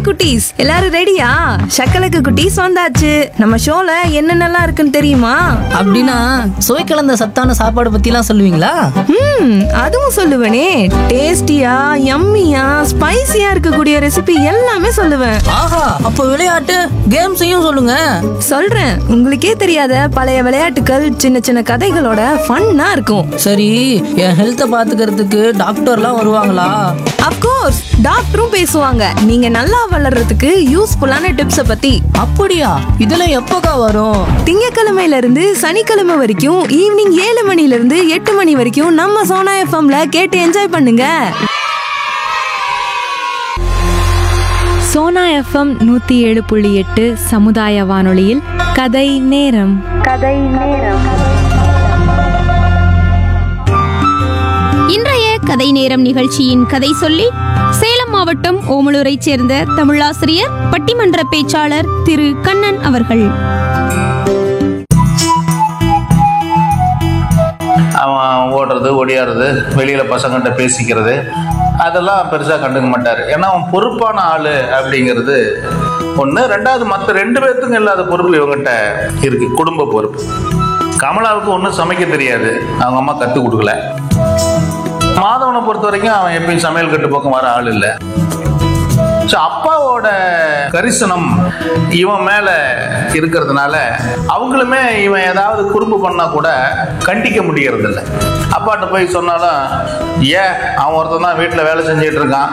குட்டீஸ் எல்லாரும் ரெடியா சக்கலக்கு குட்டீஸ் வந்தாச்சு நம்ம ஷோல என்னென்னலாம் இருக்குன்னு தெரியுமா அப்படின்னா சுவை கலந்த சத்தான சாப்பாடு பத்திலாம் சொல்லுவீங்களா ம் அதுவும் சொல்லுவேனே டேஸ்டியா யம்மியா ஸ்பைசியா இருக்கக்கூடிய ரெசிபி எல்லாமே சொல்லுவேன் ஆஹா அப்போ விளையாட்டு கேம்ஸையும் சொல்லுங்க சொல்றேன் உங்களுக்கே தெரியாத பழைய விளையாட்டுகள் சின்ன சின்ன கதைகளோட ஃபன்னா இருக்கும் சரி என் ஹெல்த்தை பாத்துக்கிறதுக்கு டாக்டர்லாம் வருவாங்களா அப்கோர்ஸ் டாக்டரும் பேசுவாங்க நீங்க நல்லா வளர்றதுக்கு யூஸ்ஃபுல்லான டிப்ஸை பத்தி அப்படியா இதெல்லாம் எப்போக்கா வரும் திங்கக்கிழமையில இருந்து சனிக்கிழமை வரைக்கும் ஈவினிங் ஏழு மணில இருந்து எட்டு மணி வரைக்கும் நம்ம சோனா எஃப்எம்ல கேட்டு என்ஜாய் பண்ணுங்க சோனா எஃப்எம் நூத்தி ஏழு புள்ளி எட்டு சமுதாய வானொலியில் கதை நேரம் இன்றைய கதை நேரம் நிகழ்ச்சியின் கதை சொல்லி சேலம் மாவட்டம் ஓமலூரைச் சேர்ந்த தமிழாசிரியர் பட்டிமன்ற பேச்சாளர் திரு கண்ணன் அவர்கள் அவன் ஓடுறது ஒடியாடுறது வெளியில் பசங்கள்கிட்ட பேசிக்கிறது அதெல்லாம் பெருசாக கண்டுக்க மாட்டார் ஏன்னா அவன் பொறுப்பான ஆள் அப்படிங்கிறது ஒன்று ரெண்டாவது மற்ற ரெண்டு பேர்த்துக்கும் இல்லாத பொறுப்பு இவங்ககிட்ட இருக்கு குடும்ப பொறுப்பு கமலாவுக்கு ஒன்றும் சமைக்க தெரியாது அவங்க அம்மா கற்றுக் கொடுக்கல மாதவனை பொறுத்த வரைக்கும் அவன் எப்பயும் சமையல் கட்டு பக்கம் வர ஆள் இல்லை ஸோ அப்பாவோட கரிசனம் இவன் மேல இருக்கிறதுனால அவங்களுமே இவன் ஏதாவது குறும்பு பண்ணா கூட கண்டிக்க முடியறது இல்லை அப்பாட்ட போய் சொன்னாலும் ஏன் அவன் ஒருத்தன் தான் வீட்டில் வேலை செஞ்சுட்டு இருக்கான்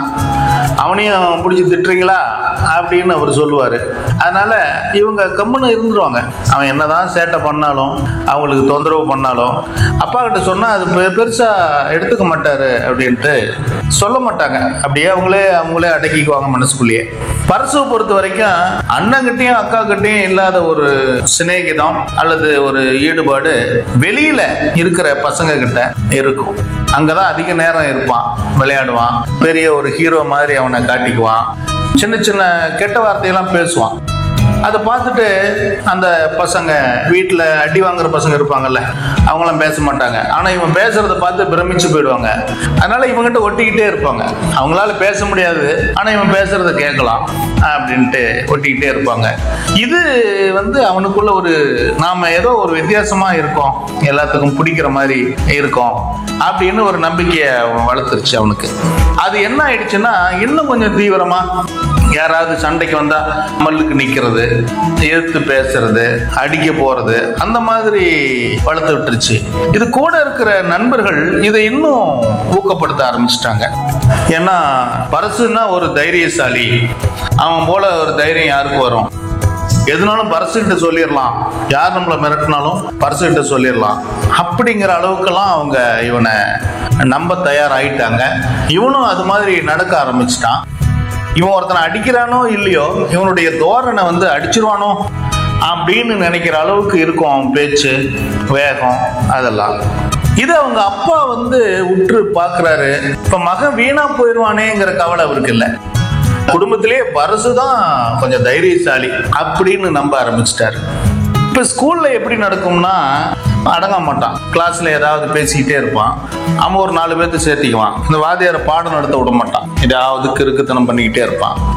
அவனையும் பிடிச்சி திட்டுறீங்களா அப்படின்னு அவர் சொல்லுவார் அதனால இவங்க கம்முன்னு இருந்துருவாங்க அவன் என்னதான் சேட்டை பண்ணாலும் அவங்களுக்கு தொந்தரவு பண்ணாலும் அப்பா கிட்ட சொன்னால் அது பெ- பெருசா எடுத்துக்க மாட்டாரு அப்படின்ட்டு சொல்ல மாட்டாங்க அப்படியே அவங்களே அவங்களே அடக்கிக்குவாங்க மனசுக்குள்ளேயே பரசுவை பொறுத்த வரைக்கும் அண்ணங்கிட்டையும் அக்கா கிட்டையும் இல்லாத ஒரு சிநேகிதம் அல்லது ஒரு ஈடுபாடு வெளியில இருக்கிற பசங்க கிட்ட இருக்கும் அங்கதான் அதிக நேரம் இருப்பான் விளையாடுவான் பெரிய ஒரு ஹீரோ மாதிரி அவனை காட்டிக்குவான் சின்ன சின்ன கெட்ட வார்த்தையெல்லாம் பேசுவான் அதை பார்த்துட்டு அந்த பசங்க வீட்டில் அடி வாங்குற பசங்க இருப்பாங்கல்ல அவங்களாம் பேச மாட்டாங்க ஆனால் இவன் பேசுறத பார்த்து பிரமிச்சு போயிடுவாங்க அதனால இவங்ககிட்ட ஒட்டிக்கிட்டே இருப்பாங்க அவங்களால பேச முடியாது ஆனால் இவன் பேசுறத கேட்கலாம் அப்படின்ட்டு ஒட்டிக்கிட்டே இருப்பாங்க இது வந்து அவனுக்குள்ள ஒரு நாம ஏதோ ஒரு வித்தியாசமா இருக்கோம் எல்லாத்துக்கும் பிடிக்கிற மாதிரி இருக்கோம் அப்படின்னு ஒரு நம்பிக்கையை அவன் வளர்த்துருச்சு அவனுக்கு அது என்ன ஆயிடுச்சுன்னா இன்னும் கொஞ்சம் தீவிரமா யாராவது சண்டைக்கு வந்தா மல்லுக்கு நிக்கிறது எதிர்த்து பேசுறது அடிக்க போறது அந்த மாதிரி வளர்த்து விட்டுருச்சு இது கூட இருக்கிற நண்பர்கள் இதை இன்னும் ஊக்கப்படுத்த ஆரம்பிச்சிட்டாங்க ஏன்னா பரசுன்னா ஒரு தைரியசாலி அவன் போல ஒரு தைரியம் யாருக்கு வரும் எதுனாலும் பரசுகிட்ட சொல்லிடலாம் யார் நம்மளை மிரட்டினாலும் பரசுகிட்ட சொல்லிடலாம் அப்படிங்கிற அளவுக்கெல்லாம் அவங்க இவனை நம்ப தயாராயிட்டாங்க இவனும் அது மாதிரி நடக்க ஆரம்பிச்சிட்டான் இவன் ஒருத்தனை அடிக்கிறானோ இல்லையோ இவனுடைய தோரணை வந்து அடிச்சிருவானோ அப்படின்னு நினைக்கிற அளவுக்கு இருக்கும் அவன் பேச்சு வேகம் அதெல்லாம் இது அவங்க அப்பா வந்து உற்று பார்க்கறாரு இப்ப மகன் வீணா போயிடுவானேங்கிற கவலை அவருக்கு இல்லை குடும்பத்திலேயே பரசு தான் கொஞ்சம் தைரியசாலி அப்படின்னு நம்ப ஆரம்பிச்சிட்டாரு இப்போ ஸ்கூல்ல எப்படி நடக்கும்னா அடங்க மாட்டான் கிளாஸ்ல ஏதாவது பேசிக்கிட்டே இருப்பான் அவன் ஒரு நாலு பேர்த்து சேர்த்திக்குவான் இந்த வாத்தியாரை பாடம் நடத்த விட மாட்டான் ஏதாவது கிறுக்குத்தனம் பண்ணிக்கிட்டே இருப்பான்